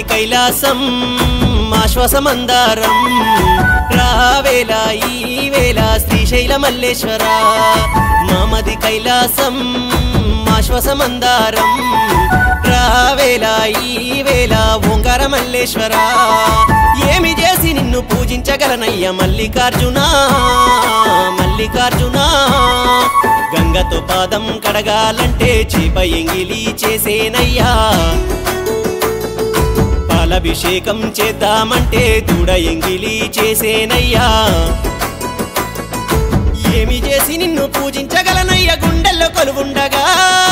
మామది కైలాసం ఆశ్వాసమందారం రావేళ ఈ వేళ శ్రీశైల మల్లేశ్వర మామది కైలాసం ఆశ్వాసమందారం రావేళ ఈ వేళ ఓంకార మల్లేశ్వర ఏమి చేసి నిన్ను పూజించగలనయ్య మల్లికార్జున మల్లికార్జున గంగతో పాదం కడగాలంటే చేప ఎంగిలి చేసేనయ్యా పాలభిషేకం చేద్దామంటే దూడ ఎంగిలి చేసేనయ్యా ఏమి చేసి నిన్ను పూజించగలనయ్య గుండెల్లో కొలువుండగా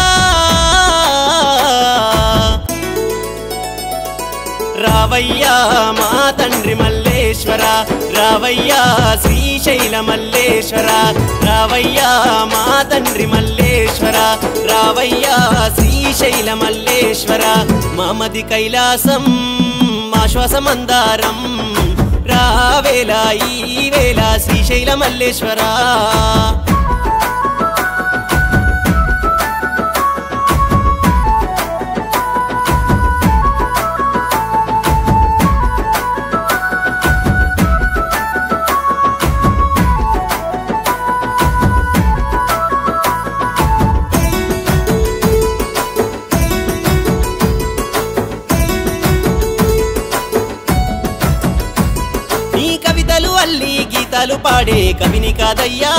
రావయ్యా మా తండ్రి మల్లేశ్వర రావయ్యా శ్రీశైల మల్లేశ్వర రావయ్యా మా తండ్రి మల్లేశ్వర రావయ్యా శ్రీశైల మల్లేశ్వర మామది కైలాసం మా శ్వాసమందారం రావేళ ఈ వేళ శ్రీశైల మల్లేశ్వర నీ కవితలు అల్లి గీతాలు పాడే కవిని కాదయ్యా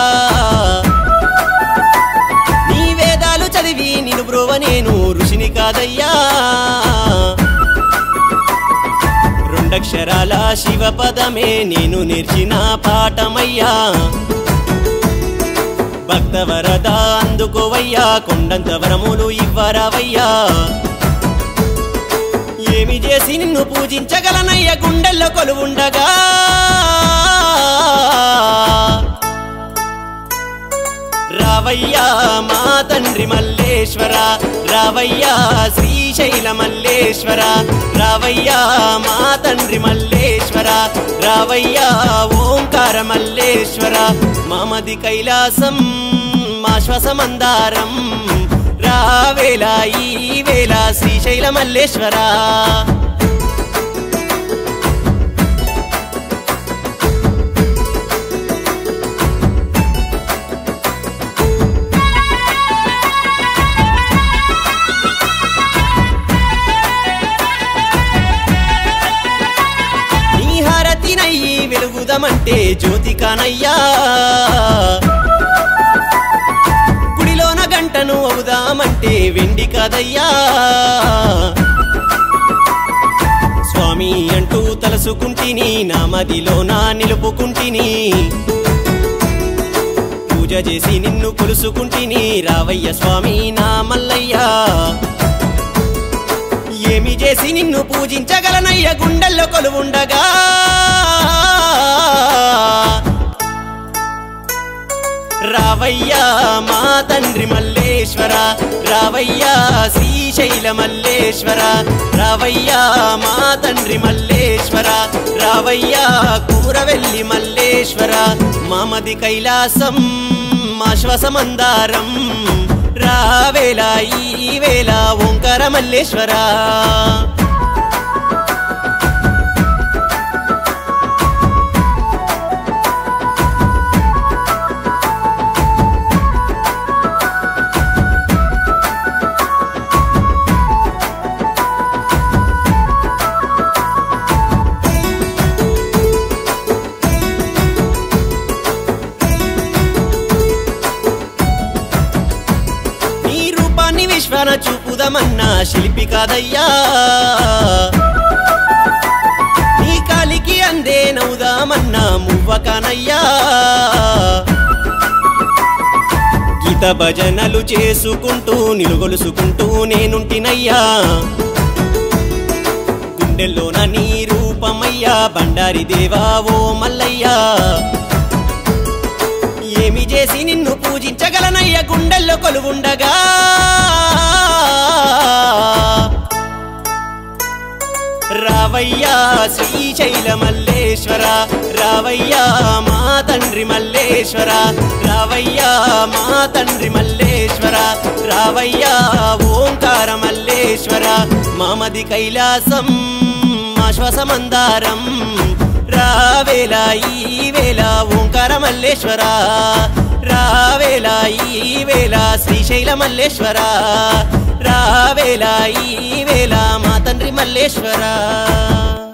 నీ వేదాలు చదివి నిను బ్రోవ నేను ఋషిని కాదయ్యా రెండక్షరాల శివ పదమే నేను నేర్చిన పాఠమయ్యా భక్తవరద అందుకోవయ్యా కొండంత వరములు ఇవ్వరావయ్యా ఏమి చేసి నిన్ను పూజించగలనయ్య గుండెల్లో కొలువుండగా రావయ్యా మా తండ్రి మల్లేశ్వర రావయ్యా శ్రీశైల మల్లేశ్వర రావయ్యా మా తండ్రి మల్లేశ్వర రావయ్యా ఓంకార మల్లేశ్వర మామది కైలాసం మా శ్వాసమందారం రావేళ ఈ వేళ శ్రీశైల మల్లేశ్వర నీ హారతినయ్యి వెలుగుదమంటే జ్యోతి కానయ్యా గుడిలోన గంటను అవుదామంటే వెండి కాదయ్యా స్వామి అంటూ తలసుకుంటిని నా మదిలోన నిలుపుకుంటిని పూజ చేసి నిన్ను కొలుసుకుంటిని రావయ్య స్వామి నా మల్లయ్యా ఏమి చేసి నిన్ను పూజించగలనయ్య గుండెల్లో కొలువుండగా రావయ్యా మా తండ్రి మల్లేశ్వర రావయ్యా శ్రీశైల మల్లేశ్వర రావయ్యా మా తండ్రి మల్లేశ్వర రావయ్యా కూరవెల్లి మల్లేశ్వర మామది కైలాసం మా శ్వాసమందారం రావేళ ఈ వేళ ఓంకార మల్లేశ్వర నీ రూపాన్ని విశ్వన చూపుదమన్నా శిల్పి కాదయ్యా నీ కాలికి అందే నవ్వుదామన్నా మువ్వ కానయ్యా గీత భజనలు చేసుకుంటూ నిలుగొలుసుకుంటూ నేనుంటినయ్యా గుండెల్లోన నీ రూపమయ్యా బండారి దేవా ఓ మల్లయ్యా ఏమి చేసి నిన్ను పూజించగలనయ్య గుండెల్లో కొలువుండగా రావయ్యా శ్రీశైల మల్లేశ్వర రావయ్యా మా తండ్రి మల్లేశ్వర రావయ్యా మా తండ్రి మల్లేశ్వర రావయ్యా ఓంకార మల్లేశ్వర మామది కైలాసం మా శ్వాసమందారం రావేల ఈ వేళ ఓంకార మల్లేశ్వర రావేల ఈ వేళ శ్రీశైల మల్లేశ్వర రావేల ఈ వేళ మా తండ్రి మల్లేశ్వర